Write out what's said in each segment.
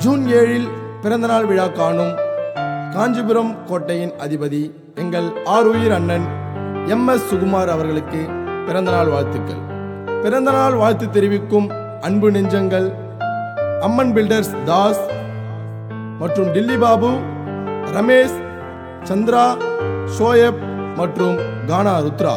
June ஏழில் பிறந்தநாள் விழா காணும் காஞ்சிபுரம் கோட்டையின் அதிபதி எங்கள் ஆருயிர் அண்ணன் எம் எஸ் சுகுமார் அவர்களுக்கு பிறந்தநாள் வாழ்த்துக்கள் பிறந்தநாள் வாழ்த்து தெரிவிக்கும் அன்பு நெஞ்சங்கள் அம்மன் பில்டர்ஸ் தாஸ் மற்றும் டில்லி பாபு ரமேஷ் சந்திரா ஷோயப் மற்றும் கானா ருத்ரா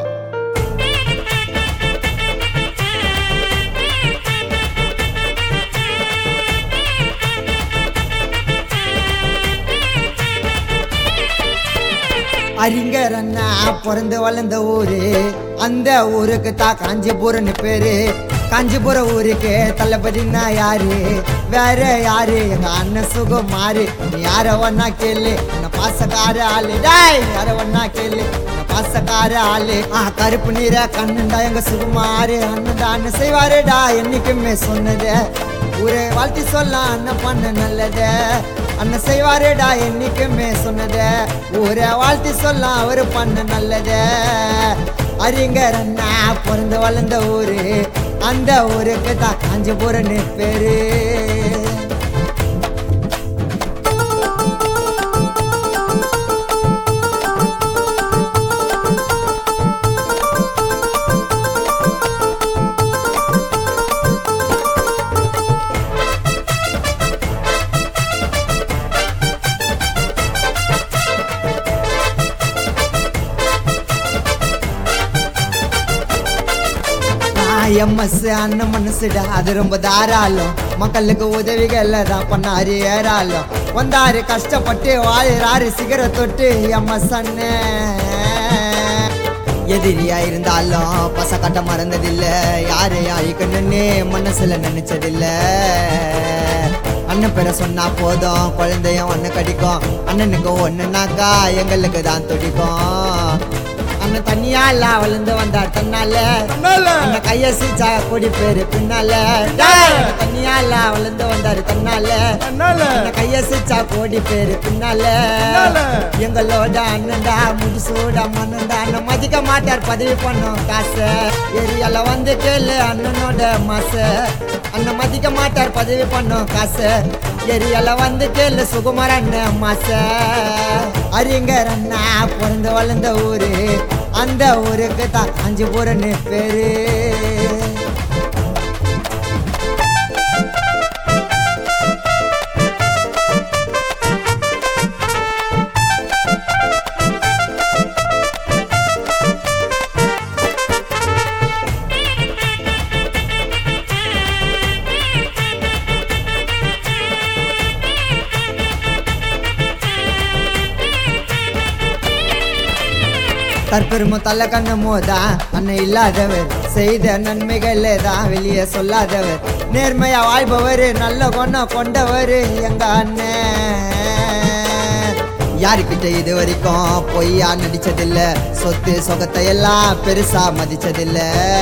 அறிஞர் அண்ணா பிறந்து வளர்ந்த ஊரு அந்த ஊருக்கு தான் காஞ்சிபுரம்னு பேரு காஞ்சிபுரம் ஊருக்கு தளபதினா யாரு வேற யாரு எங்க அண்ணன் சுகுமாரு நீ யார ஒன்னா கேளு என்ன பாசக்கார ஆளு டேய் யார ஒன்னா கேளு என்ன பாசக்கார ஆளு ஆ கருப்பு நீர கண்ணுண்டா எங்க சுகுமாரு அண்ணன்டா அண்ணன் செய்வாருடா என்னைக்குமே சொன்னது ஊரே வாழ்த்தி சொல்ல அண்ணன் பண்ண நல்லது அண்ணன் செய்வாருடா என்னைக்குமே சொன்னது ஊரை வாழ்த்தி சொல்ல அவரு பண்ண நல்லது அறிஞர் அண்ணா பிறந்து வளர்ந்த ஊரு அந்த ஊருக்கு தான் காஞ்சிபுரம்னு பேரு எம்எஸ் அண்ணன் மனசுடா அது ரொம்ப தாராளம் மக்களுக்கு உதவிகள் தான் பண்ணாரு ஏறாலும் வந்தாரு கஷ்டப்பட்டு வாழுறாரு சிகர தொட்டு எம்எஸ் அண்ணன் எதிரியா இருந்தாலும் பசக்கட்ட மறந்ததில்ல யாரு அழிக்கணும்னு மனசுல நினைச்சதில்ல அண்ணன் பேரை சொன்னா போதும் குழந்தையும் ஒண்ணு கடிக்கும் அண்ணனுக்கு ஒண்ணுனாக்கா எங்களுக்கு தான் துடிக்கும் அண்ணன் தனியால வளர்ந்து வந்தார் தன்னால அண்ணன் கைய சீச்சா கொடி பேரு பின்னால டேய், அண்ணன் தனியால வளர்ந்து வந்தாரு தன்னால அண்ணன் கைய சீச்சா கோடி பேரு பின்னால பின்னால. எங்களோட அண்ணன்டா முடிசூட மண்ணண்டா அண்ணன் மதிக்க மாட்டார் பதவி பண்ணோம் காசு ஏரியால வந்து கேளு அண்ணனோட மாசு அண்ணன் மதிக்க மாட்டார் பதவி பண்ணோம் காசு ஏரியால வந்து கேளு சுகுமார் அண்ணன் மாச அறிஞர் அண்ணா பிறந்து வளர்ந்த ஊரு அந்த ஊருக்கு தான் காஞ்சிபுரம்னு பேரு தற்பெருமோ தள்ள கண்ணமோ தான் அண்ணன் இல்லாதவர் செய்த நன்மைகளே தான் வெளியே சொல்லாதவர் நேர்மையா வாழ்பவர் நல்ல குணம் கொண்டவர் எங்க அண்ணன் யாருக்கிட்ட இது வரைக்கும் பொய்யா நடிச்சதில்ல சொத்து சொகத்தை எல்லாம் பெருசா மதிச்சதில்ல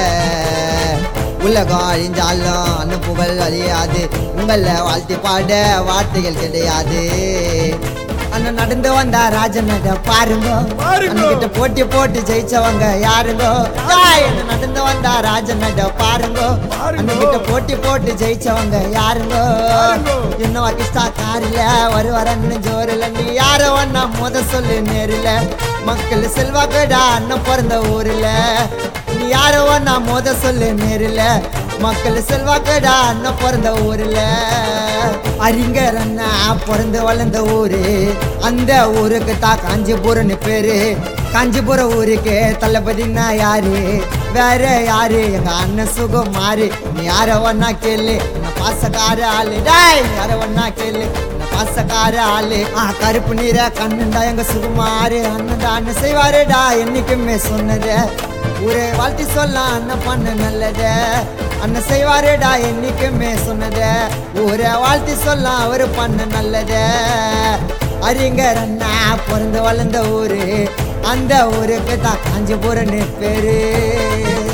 உலகம் அழிஞ்சாலும் அண்ணன் புகழ் அழியாது உங்களை வாழ்த்தி பாட வார்த்தைகள் கிடையாது அண்ணன் நடந்து வந்தா ராஜனட பாருங்க பாருங்க. அண்ணன்கிட்ட போட்டி போட்டு ஜெயிச்சவங்க யாருங்க டேய், அண்ணன் நடந்து வந்தா ராஜனட பாருங்க பாருங்க. அண்ணன்கிட்ட போட்டி போட்டு ஜெயிச்சவங்க யாருங்க பாருங்க. இன்னும் அகிஸ்டா காரில வருவாரன்னு ஜோரில் நீ யார ஒன்னா முத சொல்லு நேரில் மக்கள் செல்வாக்கடா அண்ணன் பிறந்த ஊரில் நீ யார ஒன்னா முத சொல்லு நேரில் மக்கள் செல்வாக்கடா அண்ணன் பிறந்த ஊரில் அறிஞர் அண்ணா பிறந்து வளர்ந்த ஊரு அந்த ஊருக்கு தான் காஞ்சிபுரம்னு பேரு காஞ்சிபுரம் ஊருக்கு தளபதினா யாரு வேற யாரு எங்க அண்ணன் சுகுமாரு நீ யார ஒன்னா கேளு என்ன பாசக்கார ஆளு டேய் யார ஒன்னா கேளு என்ன பாசக்கார ஆளு ஆ கருப்பு நீர கண்ணுண்டா எங்க சுகுமாரு அண்ணன்டா அண்ணன் செய்வாருடா என்னைக்குமே சொன்னது ஊரே வாழ்த்தி சொல்ல அண்ணன் பண்ண நல்லது அண்ணன் செய்வாருடா என்னைக்குமே சொன்னது ஊரை வாழ்த்தி சொல்ல அவரு பண்ண நல்லது அறிஞர் அண்ணா பிறந்து வளர்ந்த ஊரு அந்த ஊருக்கு தான் காஞ்சிபுரம்னு பேரு